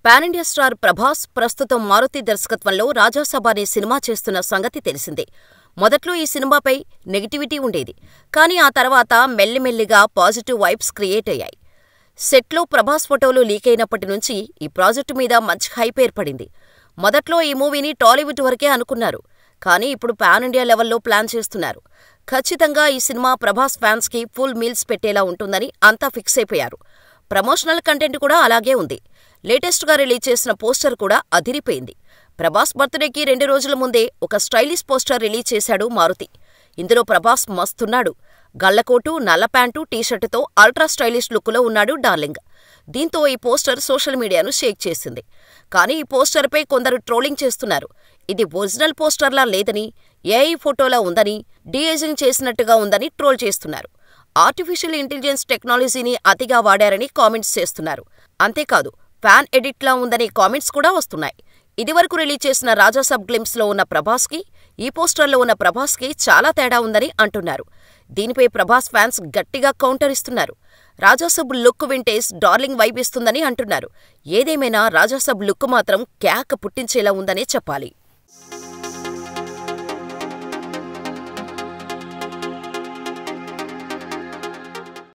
Pan India star Prabhas ప్రస్తుతం మారుతి దర్శకత్వంలో రాజాసాబ్ అనే సినిమా చేస్తున్న సంగతి తెలిసిందే. మొదట్లో ఈ సినిమాపై నెగటివిటీ ఉండేది. కానీ ఆ తర్వాత మెల్లిమెల్లిగా పాజిటివ్ వైబ్స్ క్రియేట్ అయ్యాయి. సెట్లో ప్రభాస్ ఫోటోలు లీకైనప్పటి నుంచి ఈ ప్రాజెక్టు మీద మంచి హైప్ ఏర్పడింది. మొదట్లో ఈ మూవీని టాలీవుడ్ వరకే అనుకున్నారు. కానీ ఇప్పుడు పాన్ ఇండియా లెవెల్లో ప్లాన్ చేస్తున్నారు. ఖచ్చితంగా ఈ సినిమా ప్రభాస్ ఫ్యాన్స్ కి ఫుల్ మీల్స్ పెట్టేలా ఉంటుందని అంతా ఫిక్స్ అయిపోయారు. ప్రమోషనల్ కంటెంట్ కూడా అలాగే ఉంది. లేటెస్ట్ గా రిలీజ్ చేసిన పోస్టర్ కూడా అదిరిపోయింది. ప్రభాస్ బర్త్డేకి రెండు రోజుల ముందే ఒక స్టైలిష్ పోస్టర్ రిలీజ్ చేశాడు మారుతి. ఇందులో ప్రభాస్ మస్తున్నాడు. గళ్లకోటు, నల్ల ప్యాంటు, టీషర్టుతో అల్ట్రా స్టైలిష్ లుక్కులో ఉన్నాడు డార్లింగ్. దీంతో ఈ పోస్టర్ సోషల్ మీడియాను షేక్ చేసింది. కానీ ఈ పోస్టర్పై కొందరు ట్రోలింగ్ చేస్తున్నారు. ఇది ఒరిజినల్ పోస్టర్లా లేదని, ఏఐ ఫోటోలా ఉందని, డీఏజింగ్ చేసినట్టుగా ఉందని ట్రోల్ చేస్తున్నారు. ఆర్టిఫిషియల్ ఇంటెలిజెన్స్ టెక్నాలజీని అతిగా వాడారని కామెంట్స్ చేస్తున్నారు. అంతేకాదు ఫ్యాన్ ఎడిట్లా ఉందనే కామెంట్స్ కూడా వస్తున్నాయి. ఇదివరకు రిలీజ్ చేసిన రాజాసాబ్ గ్లింప్స్ లో ఉన్న ప్రభాస్ కి, ఈ పోస్టర్లో ఉన్న ప్రభాస్ కి చాలా తేడా ఉందని అంటున్నారు. దీనిపై ప్రభాస్ ఫ్యాన్స్ గట్టిగా కౌంటర్ ఇస్తున్నారు. Rajasaab look vintage darling vibe ఇస్తుందని అంటున్నారు. ఏదేమైనా రాజాసాబ్ లుక్ మాత్రం కేక పుట్టించేలా ఉందనే చెప్పాలి.